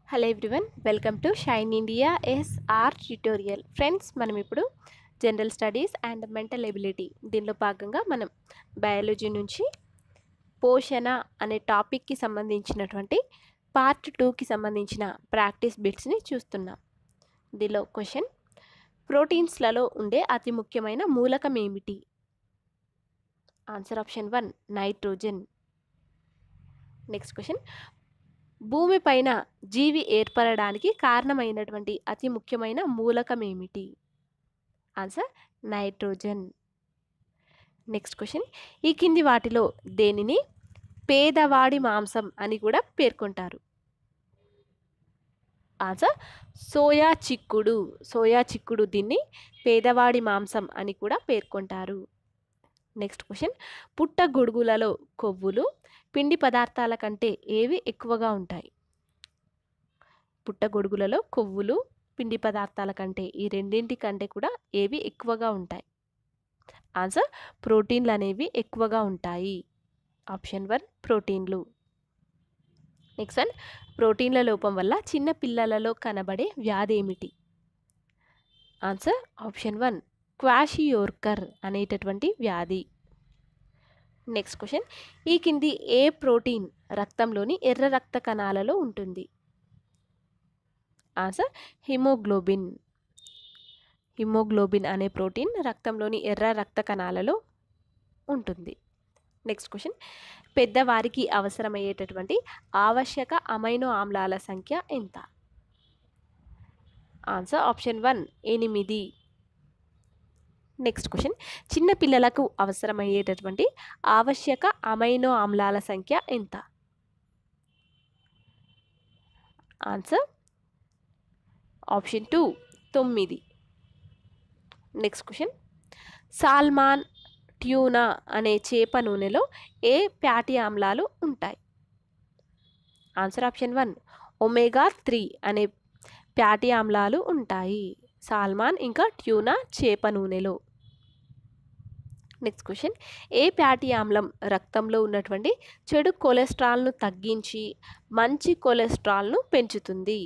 hello everyone welcome to Shine India SR tutorial friends మనం ఇప్పుడు general studies and mental ability దీనిలో భాగంగా మనం బయాలజీ నుంచి పోషణ అనే టాపిక్కి సంబంధించినటువంటి పార్ట్ టూకి సంబంధించిన ప్రాక్టీస్ బిట్స్ని చూస్తున్నాం దీనిలో క్వశ్చన్ ప్రోటీన్స్లలో ఉండే అతి ముఖ్యమైన మూలకం ఏమిటి answer option one nitrogen next question భూమిపైన జీవి ఏర్పడడానికి కారణమైనటువంటి అతి ముఖ్యమైన మూలకం ఏమిటి ఆన్సర్ నైట్రోజన్ నెక్స్ట్ క్వశ్చన్ ఈ కింది వాటిలో దేనిని పేదవాడి మాంసం అని కూడా పేర్కొంటారు ఆన్సర్ సోయా చిక్కుడు సోయా చిక్కుడు దీన్ని పేదవాడి మాంసం అని కూడా పేర్కొంటారు నెక్స్ట్ క్వశ్చన్ పుట్టగొడుగులలో కొవ్వులు పిండి పదార్థాల కంటే ఏవి ఎక్కువగా ఉంటాయి పుట్టగొడుగులలో కొవ్వులు పిండి పదార్థాల కంటే ఈ రెండింటి కంటే కూడా ఏవి ఎక్కువగా ఉంటాయి ఆన్సర్ ప్రోటీన్లు అనేవి ఎక్కువగా ఉంటాయి ఆప్షన్ వన్ ప్రోటీన్లు నెక్స్ట్ వన్ ప్రోటీన్ల లోపం వల్ల చిన్న పిల్లలలో కనబడే వ్యాధి ఏమిటి ఆన్సర్ ఆప్షన్ వన్ క్వాషియోర్కర్ అనేటటువంటి వ్యాధి నెక్స్ట్ క్వశ్చన్ ఈ కింది ఏ ప్రోటీన్ రక్తంలోని ఎర్ర రక్త కణాలలో ఉంటుంది ఆన్సర్ హిమోగ్లోబిన్ హిమోగ్లోబిన్ అనే ప్రోటీన్ రక్తంలోని ఎర్ర రక్త కణాలలో ఉంటుంది నెక్స్ట్ క్వశ్చన్ పెద్దవారికి అవసరమయ్యేటటువంటి ఆవశ్యక అమైనో ఆమ్లాల సంఖ్య ఎంత ఆన్సర్ ఆప్షన్ వన్ ఎనిమిది నెక్స్ట్ క్వశ్చన్ చిన్న పిల్లలకు అవసరమయ్యేటటువంటి ఆవశ్యక అమైనో ఆమ్లాల సంఖ్య ఎంత ఆన్సర్ ఆప్షన్ టూ తొమ్మిది నెక్స్ట్ క్వశ్చన్ సాల్మాన్ ట్యూనా అనే చేప నూనెలో ఏ ఫ్యాటీ ఆమ్లాలు ఉంటాయి answer option one omega three అనే ఫ్యాటీ ఆమ్లాలు ఉంటాయి సాల్మాన్ ఇంకా ట్యూనా చేప నూనెలో నెక్స్ట్ క్వశ్చన్ ఏ ఫ్యాటీ ఆమ్లం రక్తంలో ఉన్నటువంటి చెడు కొలెస్ట్రాల్ను తగ్గించి మంచి కొలెస్ట్రాల్ను పెంచుతుంది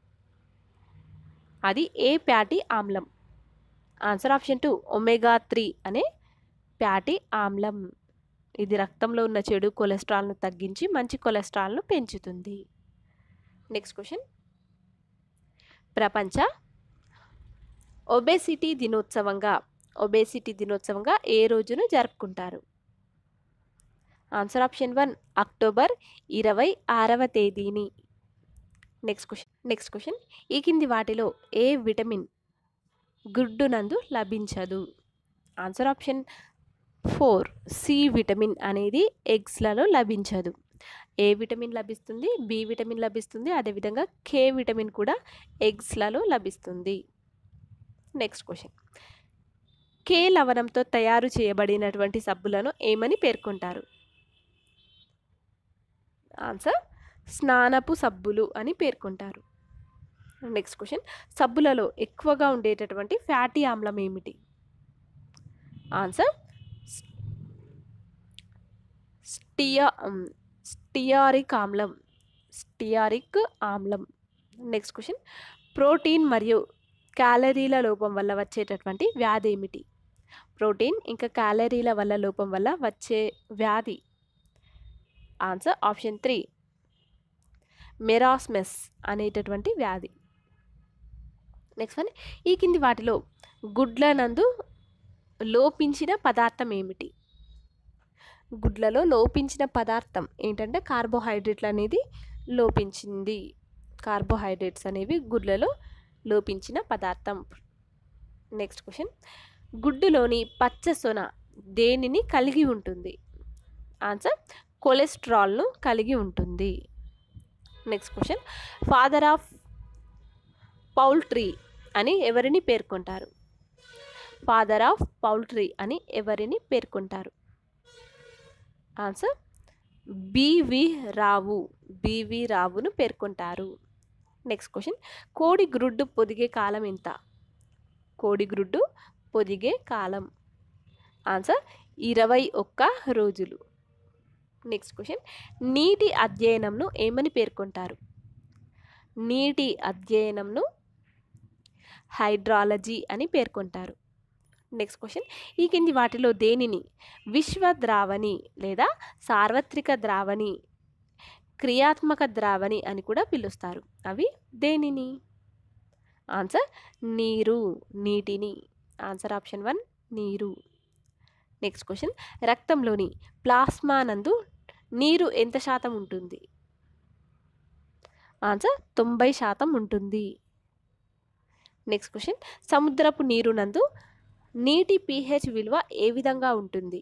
అది ఏ ఫ్యాటీ ఆమ్లం answer option two omega three అనే ఫ్యాటీ ఆమ్లం ఇది రక్తంలో ఉన్న చెడు కొలెస్ట్రాల్ను తగ్గించి మంచి కొలెస్ట్రాల్ను పెంచుతుంది నెక్స్ట్ క్వశ్చన్ ప్రపంచ ఒబేసిటీ దినోత్సవంగా ఒబేసిటీ దినోత్సవంగా ఏ రోజును జరుపుకుంటారు ఆన్సర్ ఆప్షన్ వన్ అక్టోబర్ ఇరవై ఆరవ తేదీని నెక్స్ట్ క్వశ్చన్ నెక్స్ట్ క్వశ్చన్ ఈ కింది వాటిలో ఏ విటమిన్ గుడ్డు నందు లభించదు answer option four C vitamin అనేది ఎగ్స్లలో లభించదు ఏ విటమిన్ లభిస్తుంది బి విటమిన్ లభిస్తుంది అదేవిధంగా కే విటమిన్ కూడా ఎగ్స్లలో లభిస్తుంది నెక్స్ట్ క్వశ్చన్ కే లవణంతో తయారు చేయబడినటువంటి సబ్బులను ఏమని పేర్కొంటారు ఆన్సర్ స్నానపు సబ్బులు అని పేర్కొంటారు నెక్స్ట్ క్వశ్చన్ సబ్బులలో ఎక్కువగా ఉండేటటువంటి ఫ్యాటీ ఆమ్లం ఏమిటి ఆన్సర్ స్టియా స్టియారిక్ ఆమ్లం స్టియారిక్ ఆమ్లం నెక్స్ట్ క్వశ్చన్ ప్రోటీన్ మరియు క్యాలరీల లోపం వల్ల వచ్చేటటువంటి వ్యాధి ఏమిటి ప్రోటీన్ ఇంకా క్యాలరీల వల్ల లోపం వల్ల వచ్చే వ్యాధి ఆన్సర్ ఆప్షన్ త్రీ మెరాస్మెస్ అనేటటువంటి వ్యాధి నెక్స్ట్ వన్ ఈ కింది వాటిలో గుడ్ల నందు లోపించిన పదార్థం ఏమిటి గుడ్లలో లోపించిన పదార్థం ఏంటంటే కార్బోహైడ్రేట్లు అనేది లోపించింది కార్బోహైడ్రేట్స్ అనేవి గుడ్లలో లోపించిన పదార్థం నెక్స్ట్ క్వశ్చన్ గుడ్డులోని పచ్చ సొన దేనిని కలిగి ఉంటుంది ఆన్సర్ కొలెస్ట్రాల్ను కలిగి ఉంటుంది next question father of poultry అని ఎవరిని పేర్కొంటారు ఫాదర్ ఆఫ్ పౌల్ట్రీ అని ఎవరిని పేర్కొంటారు ఆన్సర్ బివి రావు బివి రావును పేర్కొంటారు నెక్స్ట్ క్వశ్చన్ కోడి గ్రుడ్డు పొదిగే కాలం ఎంత కోడి గ్రుడ్డు పొదిగే కాలం ఆన్సర్ ఇరవై ఒక్క రోజులు నెక్స్ట్ క్వశ్చన్ నీటి అధ్యయనంను ఏమని పేర్కొంటారు నీటి అధ్యయనంను హైడ్రాలజీ అని పేర్కొంటారు నెక్స్ట్ క్వశ్చన్ ఈ కింది వాటిలో దేనిని విశ్వ ద్రావణి లేదా సార్వత్రిక ద్రావణి క్రియాత్మక ద్రావణి అని కూడా పిలుస్తారు అవి దేనిని ఆన్సర్ నీరు నీటిని ఆన్సర్ ఆప్షన్ వన్ నీరు నెక్స్ట్ క్వశ్చన్ రక్తంలోని ప్లాస్మా నందు నీరు ఎంత శాతం ఉంటుంది ఆన్సర్ తొంభై శాతం ఉంటుంది నెక్స్ట్ క్వశ్చన్ సముద్రపు నీరు నందు నీటి పీహెచ్ విలువ ఏ విధంగా ఉంటుంది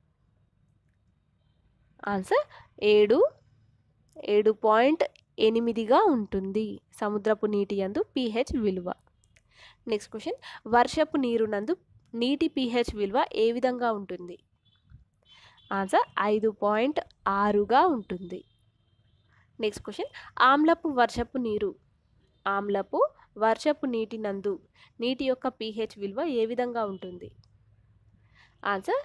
ఆన్సర్ ఏడు ఏడు పాయింట్ ఎనిమిదిగా ఉంటుంది సముద్రపు నీటి యందు పీహెచ్ విలువ నెక్స్ట్ క్వశ్చన్ వర్షపు నీరు నందు నీటి పీహెచ్ విలువ ఏ విధంగా ఉంటుంది ఆన్సర్ ఐదు పాయింట్ ఆరుగా ఉంటుంది నెక్స్ట్ క్వశ్చన్ ఆమ్లపు వర్షపు నీరు ఆమ్లపు వర్షపు నీటి నందు నీటి యొక్క పీహెచ్ విలువ ఏ విధంగా ఉంటుంది ఆన్సర్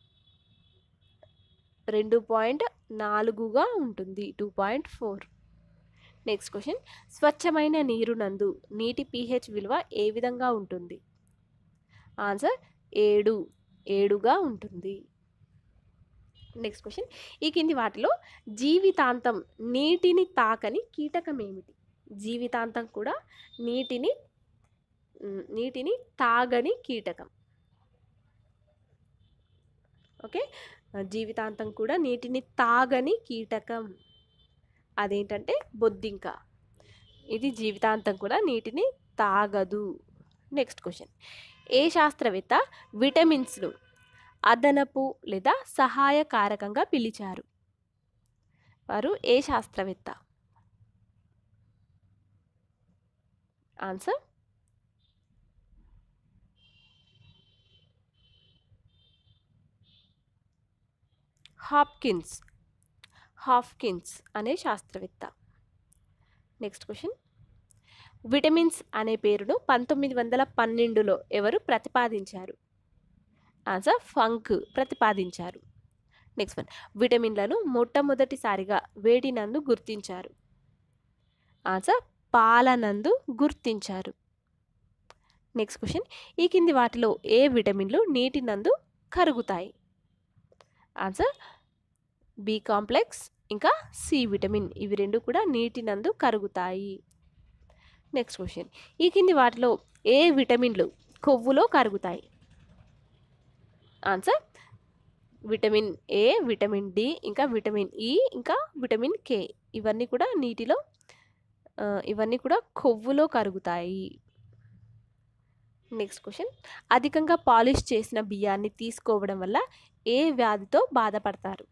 రెండు పాయింట్ నాలుగుగా ఉంటుంది two point four next question స్వచ్ఛమైన నీరు నందు నీటి పీహెచ్ విలువ ఏ విధంగా ఉంటుంది ఆన్సర్ ఏడు ఏడుగా ఉంటుంది నెక్స్ట్ క్వశ్చన్ ఈ కింది వాటిలో జీవితాంతం నీటిని తాకని కీటకం ఏమిటి జీవితాంతం కూడా నీటిని మ్, నీటిని తాగని కీటకం ఓకే జీవితాంతం కూడా నీటిని తాగని కీటకం అదేంటంటే బొద్దింక ఇది జీవితాంతం కూడా నీటిని తాగదు నెక్స్ట్ క్వశ్చన్ ఏ శాస్త్రవేత్త విటమిన్స్ను అదనపు లేదా సహాయ కారకంగా పిలిచారు వారు ఏ శాస్త్రవేత్త ఆన్సర్ హాప్కిన్స్ హాప్కిన్స్ అనే శాస్త్రవేత్త నెక్స్ట్ క్వశ్చన్ విటమిన్స్ అనే పేరును పంతొమ్మిది వందల పన్నెండులో ఎవరు ప్రతిపాదించారు ఆన్సర్ ఫంక్ ప్రతిపాదించారు నెక్స్ట్ వన్ విటమిన్లను మొట్టమొదటిసారిగా వేడినందు గుర్తించారు ఆన్సర్ పాలనందు గుర్తించారు నెక్స్ట్ క్వశ్చన్ ఈ కింది వాటిలో ఏ విటమిన్లు నీటి నందు కరుగుతాయి ఆన్సర్ బి కాంప్లెక్స్ ఇంకా సి విటమిన్ ఇవి రెండు కూడా నీటి నందు కరుగుతాయి నెక్స్ట్ క్వశ్చన్ ఈ కింది వాటిలో ఏ విటమిన్లు కొవ్వులో కరుగుతాయి answer vitamin A vitamin D ఇంకా విటమిన్ ఈ ఇంకా విటమిన్ కే ఇవన్నీ కూడా నీటిలో ఆ, ఇవన్నీ కూడా కొవ్వులో కరుగుతాయి నెక్స్ట్ క్వశ్చన్ అధికంగా పాలిష్ చేసిన బియ్యాన్ని తీసుకోవడం వల్ల ఏ వ్యాధితో బాధపడతారు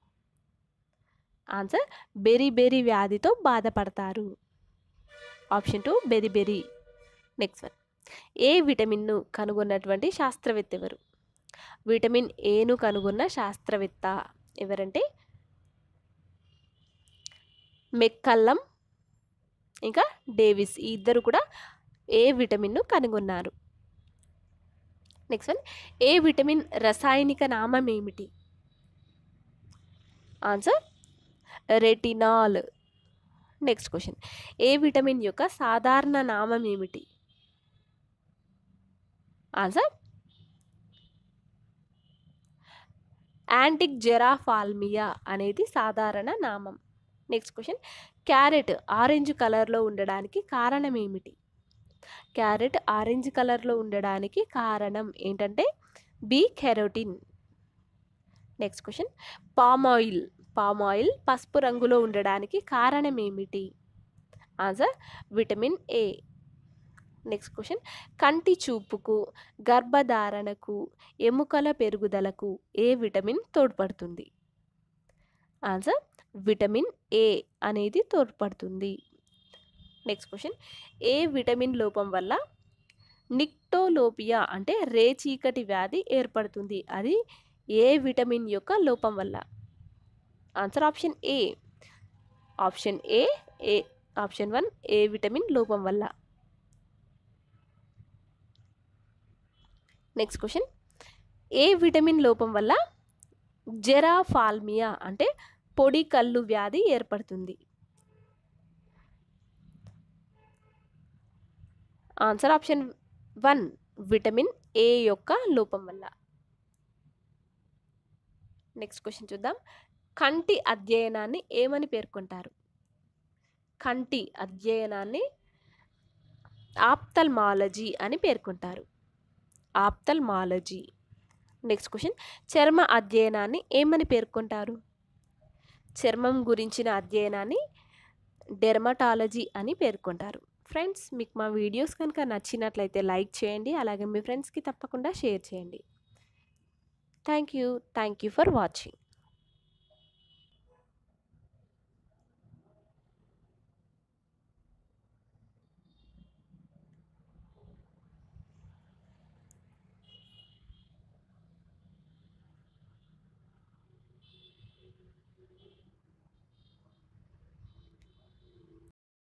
ఆన్సర్ బెరీ బెరీ వ్యాధితో బాధపడతారు option two beriberi next one ఏ విటమిన్ను కనుగొన్నటువంటి శాస్త్రవేత్త ఎవరు విటమిన్ ఏను కనుగొన్న శాస్త్రవేత్త ఎవరంటే మెక్కల్లం ఇంకా డేవిస్ ఈ ఇద్దరు కూడా ఏ విటమిన్ను కనుగొన్నారు నెక్స్ట్ వన్ ఏ విటమిన్ రసాయనిక నామం ఏమిటి ఆన్సర్ రెటినాల్ నెక్స్ట్ క్వశ్చన్ ఏ విటమిన్ యొక్క సాధారణ నామం ఏమిటి ఆన్సర్ యాంటిక్ జెరాఫాల్మియా అనేది సాధారణ నామం నెక్స్ట్ క్వశ్చన్ క్యారెట్ ఆరెంజ్ కలర్లో ఉండడానికి కారణం ఏమిటి క్యారెట్ ఆరెంజ్ కలర్లో ఉండడానికి కారణం ఏంటంటే B carotene next question palm oil palm oil పసుపు రంగులో ఉండడానికి కారణం ఏమిటి answer vitamin A next question కంటి చూపుకు గర్భధారణకు ఎముకల పెరుగుదలకు ఏ విటమిన్ తోడ్పడుతుంది ఆన్సర్ విటమిన్ ఏ అనేది తోడ్పడుతుంది నెక్స్ట్ క్వశ్చన్ ఏ విటమిన్ లోపం వల్ల నిక్టోలోపియా అంటే రేచీకటి వ్యాధి ఏర్పడుతుంది అది ఏ విటమిన్ యొక్క లోపం వల్ల answer option A option A A option one A vitamin లోపం వల్ల నెక్స్ట్ క్వశ్చన్ ఏ విటమిన్ లోపం వల్ల జెరాఫాల్మియా అంటే పొడి కళ్ళు వ్యాధి ఏర్పడుతుంది answer option one vitamin A యొక్క లోపం వల్ల నెక్స్ట్ క్వశ్చన్ చూద్దాం కంటి అధ్యయనాన్ని ఏమని పేర్కొంటారు కంటి అధ్యయనాన్ని ఆప్తల్మాలజీ అని పేర్కొంటారు ఆప్తల్మాలజీ నెక్స్ట్ క్వశ్చన్ చర్మ అధ్యయనాన్ని ఏమని పేర్కొంటారు చర్మం గురించిన అధ్యయనాన్ని డెర్మటాలజీ అని పేర్కొంటారు ఫ్రెండ్స్ మీకు మా వీడియోస్ కనుక నచ్చినట్లయితే లైక్ చేయండి అలాగే మీ ఫ్రెండ్స్కి తప్పకుండా షేర్ చేయండి thank you thank you for watching